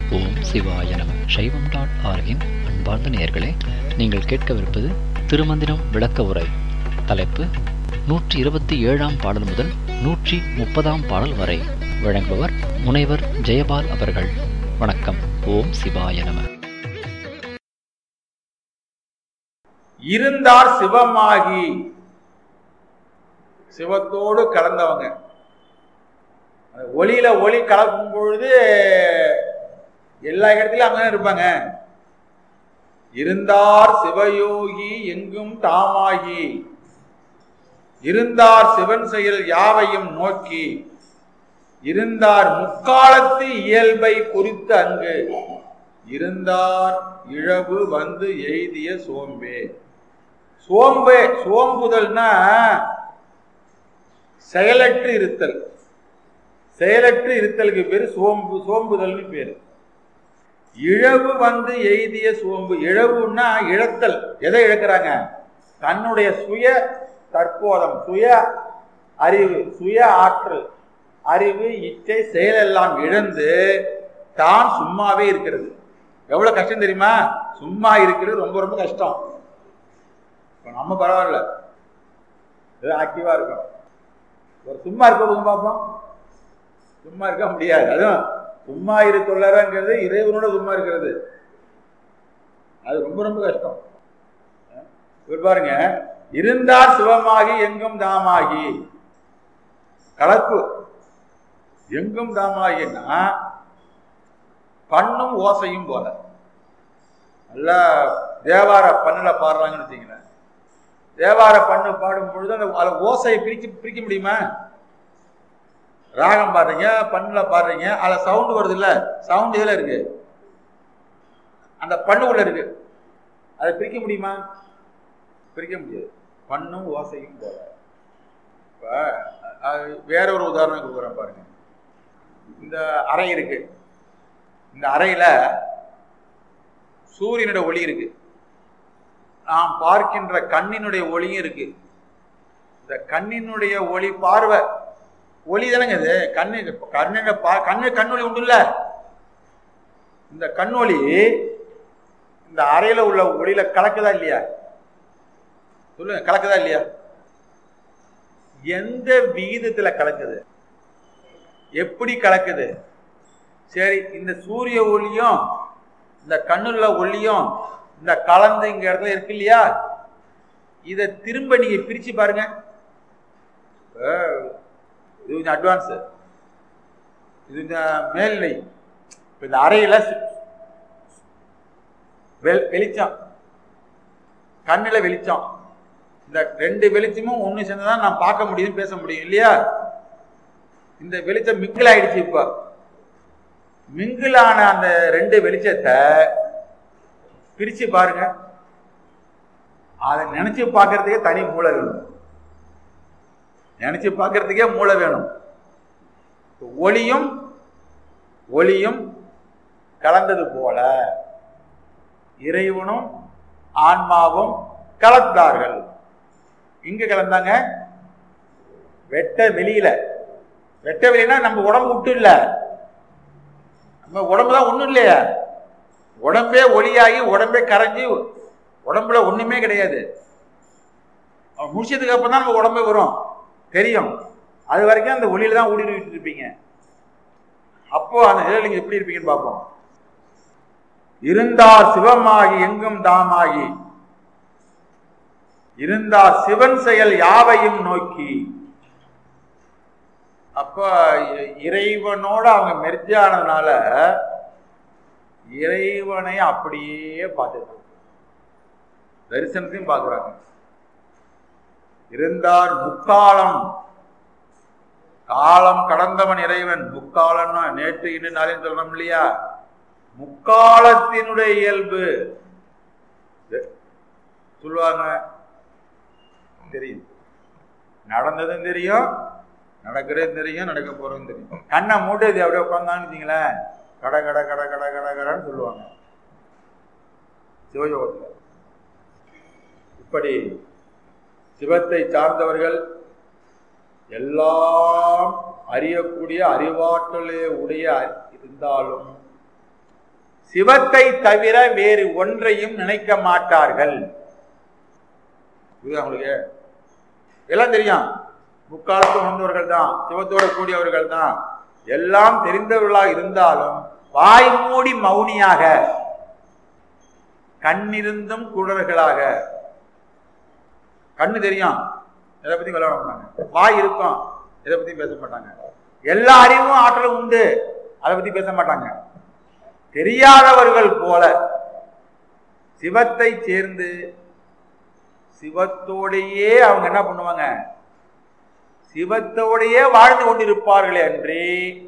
ஓம் சிவாய நம சைவம் டாட் ஆர்கின் அன்பார்ந்த நேயர்களே நீங்கள் கேட்கவிருப்பது திருமந்திரம் விளக்க உரை தலைப்பு நூற்றி இருபத்தி ஏழாம் பாடல் முதல் நூற்றி முப்பதாம் பாடல் வரை வழங்குபவர் முனைவர் ஜெயபால் அவர்கள் வணக்கம் ஓம் சிவாய நம இருந்தார் சிவமாகி சிவத்தோடு கலந்தவங்க அந்த ஒளியில ஒளி கலக்கும் பொழுது எல்லா இடத்துலயும் அங்கதான் இருப்பாங்க இருந்தார் சிவயோகி எங்கும் தாமாகி இருந்தார் சிவன் செயல் யாவையும் நோக்கி இருந்தார் முக்காலத்து இயல்பை குறித்து அங்கு இருந்தார் இழவு வந்து எய்திய சோம்பே சோம்பே சோம்புதல்னா செயலற்று இருத்தல் செயலற்று இருத்தலுக்கு பேரு சோம்பு சோம்புதல்னு பேரு இழவு வந்து எய்திய சோம்பு இழவுன்னா இழத்தல் எதை இழக்கிறாங்க தன்னுடைய சுய தற்போதம் சுய அறிவு சுய ஆற்றல் அறிவு இச்சை செயலெல்லாம் இழந்து தான் சும்மாவே இருக்கிறது எவ்வளவு கஷ்டம் தெரியுமா சும்மா இருக்கிறது ரொம்ப ரொம்ப கஷ்டம் இப்ப நம்ம பரவாயில்ல ஏதோ ஆக்டிவா இருக்கும் ஒரு சும்மா இருக்க போதும் பார்ப்போம் சும்மா இருக்க முடியாது அதுவும் சும்மா இருக்கொள்ளறங்கிறது இறைவனோட சும்மா இருக்கிறது அது ரொம்ப ரொம்ப கஷ்டம் இவர் பாருங்க இருந்தார் சிவமாகி எங்கும் தாமாகி கலப்பு எங்கும் தாமாகின்னா பண்ணும் ஓசையும் போல நல்லா தேவார பண்ணுல பாடுறாங்கன்னு வச்சுங்களேன் தேவார பண்ணு பாடும் பொழுது அந்த அதில் ஓசையை பிரிக்க பிரிக்க முடியுமா ராகம் பாடுறீங்க பண்ணில் பாடுறீங்க அதில் சவுண்டு வருது இல்லை சவுண்டு இதில் இருக்கு அந்த பண்ணுக்குள்ள இருக்கு அதை பிரிக்க முடியுமா பிரிக்க முடியாது பண்ணும் ஓசையும் போல இப்போ வேற ஒரு உதாரணம் கொடுக்குறேன் பாருங்க இந்த அறை இருக்கு இந்த அறையில சூரியனோட ஒளி இருக்கு நாம் பார்க்கின்ற கண்ணினுடைய ஒளியும் இருக்கு இந்த கண்ணினுடைய ஒளி பார்வை ஒளி தானங்க இது கண்ணு கண்ணு கண்ணு கண்ணொளி உண்டு இல்ல இந்த கண்ணொளி இந்த அறையில உள்ள ஒளியில கலக்குதா இல்லையா சொல்லுங்க கலக்குதா இல்லையா எந்த விகிதத்துல கலக்குது எப்படி கலக்குது சரி இந்த சூரிய ஒளியும் இந்த கண்ணுள்ள ஒளியும் இந்த கலந்து இங்க இடத்துல இருக்கு இல்லையா இதை திரும்ப நீங்க பிரிச்சு பாருங்க இது கொஞ்சம் அட்வான்ஸ் இது இந்த மேல்நிலை இப்போ இந்த அறையில வெளிச்சம் கண்ணில் வெளிச்சம் இந்த ரெண்டு வெளிச்சமும் ஒன்று சேர்ந்துதான் நான் பார்க்க முடியும் பேச முடியும் இல்லையா இந்த வெளிச்சம் மிங்கிள் ஆயிடுச்சு இப்போ மிங்கிளான அந்த ரெண்டு வெளிச்சத்தை பிரிச்சு பாருங்க அதை நினைச்சு பார்க்கறதுக்கே தனி மூளை வேணும் நினைச்சு பார்க்கறதுக்கே மூளை வேணும் ஒளியும் ஒளியும் கலந்தது போல இறைவனும் ஆன்மாவும் கலந்தார்கள் இங்க கலந்தாங்க வெட்ட வெளியில வெட்ட வெளியினா நம்ம உடம்பு விட்டு இல்ல நம்ம உடம்பு தான் ஒண்ணும் இல்லையா உடம்பே ஒளியாகி உடம்பே கரைஞ்சி உடம்புல ஒண்ணுமே கிடையாது முடிச்சதுக்கு அப்புறம் தான் நம்ம உடம்பே வரும் தெரியும் அது வரைக்கும் அந்த ஒளியில தான் ஊடுருவிட்டு இருப்பீங்க அப்போ அந்த நிலையில் நீங்க எப்படி இருப்பீங்கன்னு பார்ப்போம் இருந்தார் சிவமாகி எங்கும் தாமாகி இருந்தார் சிவன் செயல் யாவையும் நோக்கி அப்ப இறைவனோட அவங்க மெர்ஜானதுனால இறைவனை அப்படியே பார்த்துட்டு தரிசனத்தையும் பார்க்குறாங்க இருந்தார் முக்காலம் காலம் கடந்தவன் இறைவன் முக்காலம்னா நேற்று இன்று நாளையும் சொல்றோம் இல்லையா முக்காலத்தினுடைய இயல்பு சொல்லுவாங்க தெரியும் நடந்ததும் தெரியும் நடக்கிறதும் தெரியும் நடக்க போறதும் தெரியும் கண்ணை மூட்டது அப்படியே உட்காந்தான்னு வச்சுங்களேன் கட கட கட கட கட கடன்னு சொல்லுவாங்க சிவயோகத்தில் இப்படி சிவத்தை சார்ந்தவர்கள் எல்லாம் அறியக்கூடிய அறிவாற்றலே உடைய இருந்தாலும் சிவத்தை தவிர வேறு ஒன்றையும் நினைக்க மாட்டார்கள் புரியுதா உங்களுக்கு எல்லாம் தெரியும் முக்காலத்து உணர்ந்தவர்கள் தான் சிவத்தோட கூடியவர்கள் தான் எல்லாம் தெரிந்தவர்களாக இருந்தாலும் வாய் மூடி மௌனியாக கண்ணிருந்தும் குடர்களாக கண்ணு தெரியும் எதை பத்தி விளையாட மாட்டாங்க வாய் இருக்கும் எதை பத்தி பேச மாட்டாங்க எல்லா அறிவும் ஆற்றலும் உண்டு அதை பத்தி பேச மாட்டாங்க தெரியாதவர்கள் போல சிவத்தை சேர்ந்து சிவத்தோடையே அவங்க என்ன பண்ணுவாங்க சிவத்தோடையே வாழ்ந்து கொண்டிருப்பார்களே அன்றி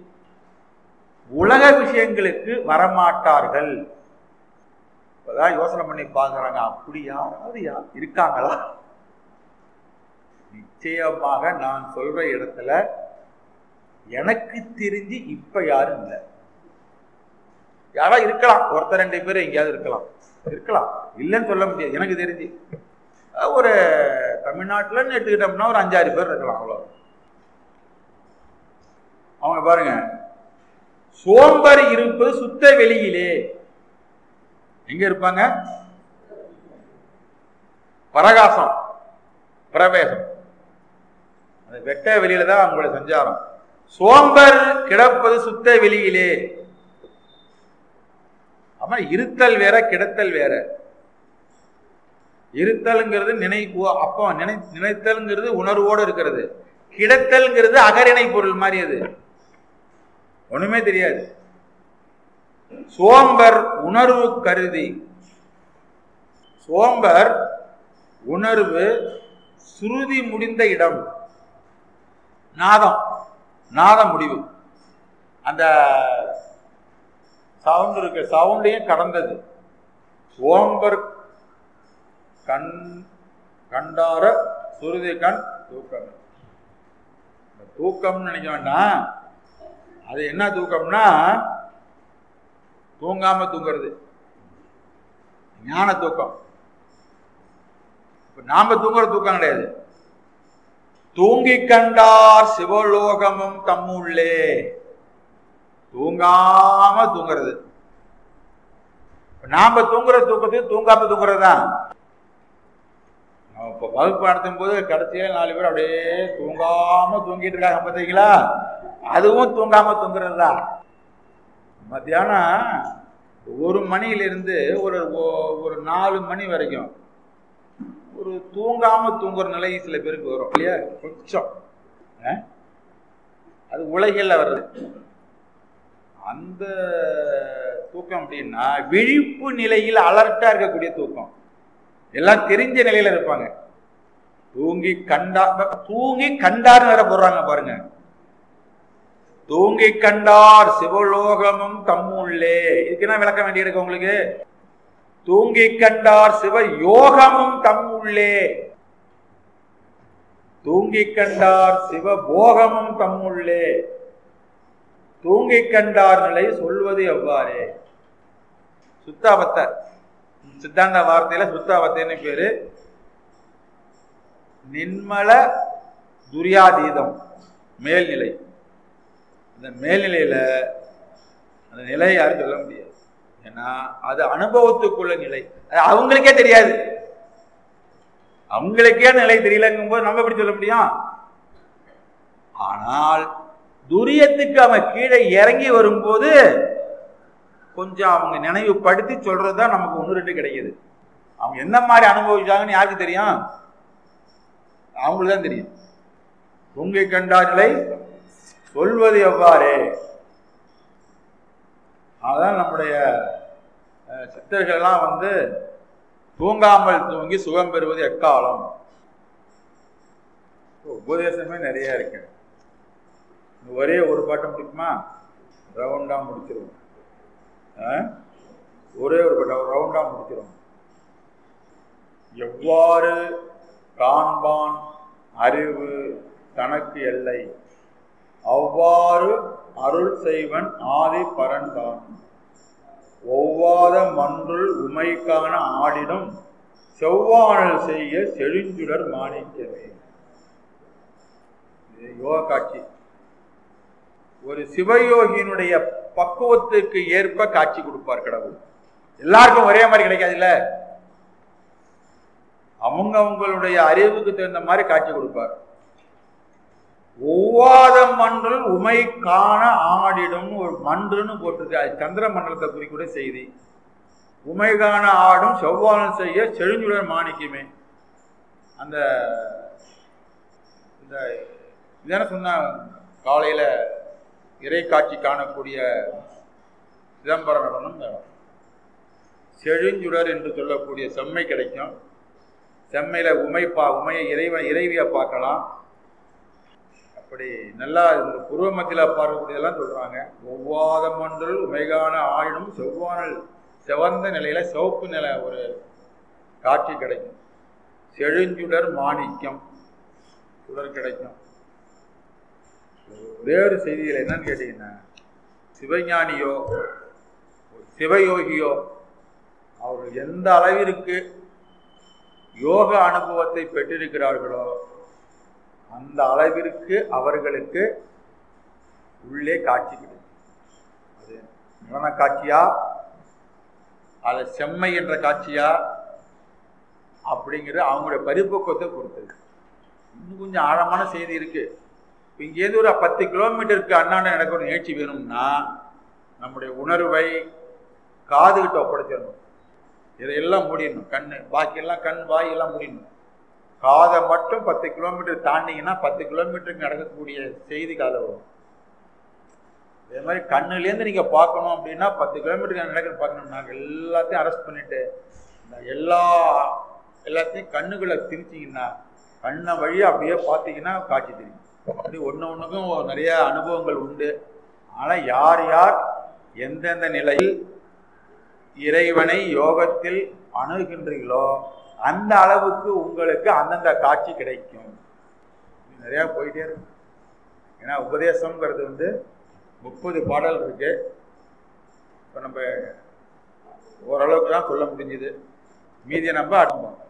உலக விஷயங்களுக்கு வரமாட்டார்கள் இப்பதான் யோசனை பண்ணி பாக்குறாங்க அப்படி யாராவது யா- இருக்காங்களா நிச்சயமாக நான் சொல்ற இடத்துல எனக்கு தெரிஞ்சு இப்ப யாரும் இல்லை யாரா இருக்கலாம் ஒருத்தர் ரெண்டு பேர் எங்கேயாவது இருக்கலாம் இருக்கலாம் இல்லைன்னு சொல்ல முடியாது எனக்கு தெரிஞ்சு அஹ் ஒரு தமிழ்நாட்டுலன்னு எடுத்துக்கிட்டோம்னா ஒரு அஞ்சாறு பேர் இருக்கலாம் அவ்வளோ அவங்க பாருங்க சோம்பர் இருப்பது சுத்த வெளியிலே எங்க இருப்பாங்க பரகாசம் பிரவேசம் அந்த வெட்ட வெளியில தான் அவங்களுடைய சஞ்சாரம் சோம்பர் கிடப்பது சுத்த வெளியிலே ஆமா இருத்தல் வேற கிடத்தல் வேற இருத்தல்ங்கிறது நினை ஓ- அப்போ நினை நினைத்தல்ங்கிறது உணர்வோடு இருக்கிறது கிடத்தல்ங்கிறது அகரிணை பொருள் மாதிரி அது ஒண்ணுமே தெரியாது சோம்பர் உணர்வு கருதி சோம்பர் உணர்வு சுருதி முடிந்த இடம் நாதம் நாதம் முடிவு அந்த சவுண்ட் இருக்கு சவுண்டையும் கடந்தது சோம்பர் கண் கண்டார சுருதி கண் தூக்கம் இந்த தூக்கம்னு நினைக்க வேண்டாம் அது என்ன தூக்கம்னா தூங்காம தூங்குறது ஞான தூக்கம் இப்ப நாம தூங்குற தூக்கம் கிடையாது தூங்கி கண்டார் சிவலோகமும் தம்முள்ளே தூங்காம தூங்குறது இப்ப நாம தூங்குற தூக்கத்துக்கு தூங்காம தூங்குறது தான் நம்ம இப்போ வகுப்பு நடத்தும் போது கடைசியில நாலு பேர் அப்படியே தூங்காம தூங்கிட்டு இருக்காங்க பார்த்தீங்களா அதுவும் தூங்காம தூங்குறது தான் மத்தியானம் ஒரு மணியிலிருந்து ஒரு ஒ- ஒரு நாலு மணி வரைக்கும் ஒரு தூங்காம தூங்குற நிலை சில பேருக்கு வரும் இல்லையா கொஞ்சம் அஹ்? அது உலகில் வருது அந்த தூக்கம் அப்படின்னா விழிப்பு நிலையில் அலர்ட்டா இருக்கக்கூடிய தூக்கம் எல்லாம் தெரிஞ்ச நிலையில இருப்பாங்க தூங்கி கண்டா தூங்கி கண்டார்னு வேற போடுறாங்க பாருங்க தூங்கி கண்டார் சிவலோகமும் தம்முள்ளே இதுக்கு என்ன விளக்க வேண்டியிருக்கு உங்களுக்கு தூங்கி கண்டார் சிவ யோகமும் தம்முள்ளே தூங்கி கண்டார் சிவ போகமும் தம்முள்ளே தூங்கி கண்டார் நிலை சொல்வது எவ்வாறே சுத்தாபத்தை சித்தாந்த வார்த்தையில சுத்தாபத்தைன்னு பேரு நின்மல துரியாதீதம் மேல்நிலை அந்த மேல்நிலையில அந்த நிலை யாரும் சொல்ல முடியாது ஏன்னா அது அனுபவத்துக்குள்ள நிலை அது அவங்களுக்கே தெரியாது அவங்களுக்கே நிலை தெரியலங்கும் போது நம்ம எப்படி சொல்ல முடியும் ஆனால் துரியத்துக்கு அவன் கீழே இறங்கி வரும்போது கொஞ்சம் அவங்க நினைவுபடுத்தி சொல்றது தான் நமக்கு ஒன்று ரெண்டு கிடைக்குது அவங்க என்ன மாதிரி அனுபவிச்சாங்கன்னு யாருக்கு தெரியும் அவங்களுக்கு தான் தெரியும் உங்கை கண்டா நிலை சொல்வது எவ்வாறு அதான் நம்முடைய அஹ், சித்தர்கள்லாம் வந்து தூங்காமல் தூங்கி சுகம் பெறுவது எக்காலம் உபதேசமே நிறைய இருக்கு ஒரே ஒரு பாட்டை முடிக்குமா ரவுண்டா முடிச்சிருவோம் ஆ? ஒரே ஒரு பாட்டை ரவுண்டா முடிச்சிருவோம் எவ்வாறு காண்பான் அறிவு தனக்கு எல்லை அவ்வாறு அருள் செய்வன் ஆதி பரன்தான் ஒவ்வாத மன்றுள் உமைக்கான ஆடிடும் செவ்வானல் செய்ய செழிஞ்சுடர் மாணிக்கவே இது யோக காட்சி ஒரு சிவயோகியினுடைய பக்குவத்துக்கு ஏற்ப காட்சி கொடுப்பார் கடவுள் எல்லாருக்கும் ஒரே மாதிரி கிடைக்காதுல்ல அவங்க அவங்களுடைய அறிவுக்கு தகுந்த மாதிரி காட்சி கொடுப்பார் ஒவ்வாத மன்றில் உமை காண ஆடிடும் ஒரு மன்றுன்னு போட்டிருக்கு அது சந்திர மண்டலத்தை குறிக்கூட செய்தி உமை காண ஆடும் செவ்வாழம் செய்ய செழுஞ்சுடர் மாணிக்குமே அந்த இந்த இதான சொன்ன காலையில இறை காட்சி காணக்கூடிய சிதம்பரம் நடனம் செழுஞ்சுடர் என்று சொல்லக்கூடிய செம்மை கிடைக்கும் செம்மையில உமை பா உமையை இறைவன் இறைவியை பார்க்கலாம் அப்படி நல்லா இந்த பூர்வ மத்தியில் பார்க்கக்கூடியதெல்லாம் சொல்றாங்க ஒவ்வாத மன்றல் உமைகான ஆயினும் செவ்வானல் செவந்த நிலையில சிவப்பு நில ஒரு காட்சி கிடைக்கும் செழுஞ்சுடர் மாணிக்கம் சுடர் கிடைக்கும் ஒரே ஒரு செய்தியில் என்னன்னு கேட்டீங்கன்னா சிவஞானியோ சிவயோகியோ அவர்கள் எந்த அளவிற்கு யோக அனுபவத்தை பெற்றிருக்கிறார்களோ அந்த அளவிற்கு அவர்களுக்கு உள்ளே காட்சி கிடைக்கும் அது நடன காட்சியா அது செம்மை என்ற காட்சியா அப்படிங்கிற அவங்களுடைய பரிபக்குவத்தை பொறுத்தது இன்னும் கொஞ்சம் ஆழமான செய்தி இருக்கு இப்போ இங்கேருந்து ஒரு பத்து கிலோமீட்டருக்கு அண்ணாண்ட நடக்கிற நிகழ்ச்சி வேணும்னா நம்முடைய உணர்வை காதுகிட்ட ஒப்படைச்சிடணும் இதையெல்லாம் முடியணும் கண்ணு பாக்கியெல்லாம் கண் வாய் எல்லாம் முடியணும் காதை மட்டும் பத்து கிலோமீட்டர் தாண்டிங்கன்னா பத்து கிலோமீட்டருக்கு நடக்கக்கூடிய செய்தி காதை வரும் அதே மாதிரி கண்ணுலேருந்து நீங்கள் பார்க்கணும் அப்படின்னா பத்து கிலோமீட்டருக்கு நடக்கிறது பார்க்கணும் நாங்கள் எல்லாத்தையும் அரெஸ்ட் பண்ணிட்டு இந்த எல்லா எல்லாத்தையும் கண்ணுக்குள்ளே திரிச்சிங்கன்னா கண்ணை வழியாக அப்படியே பார்த்தீங்கன்னா காட்சி தெரியும் அப்படி ஒன்று ஒன்றுக்கும் நிறைய அனுபவங்கள் உண்டு ஆனால் யார் யார் எந்தெந்த நிலையில் இறைவனை யோகத்தில் அணுகின்றீர்களோ அந்த அளவுக்கு உங்களுக்கு அந்தந்த காட்சி கிடைக்கும் நிறையா போயிட்டே இருக்கும் ஏன்னா உபதேசம்ங்கிறது வந்து முப்பது பாடல் இருக்கு இப்போ நம்ம ஓரளவுக்கு தான் சொல்ல முடிஞ்சுது மீதியை நம்ம அடுப்போம்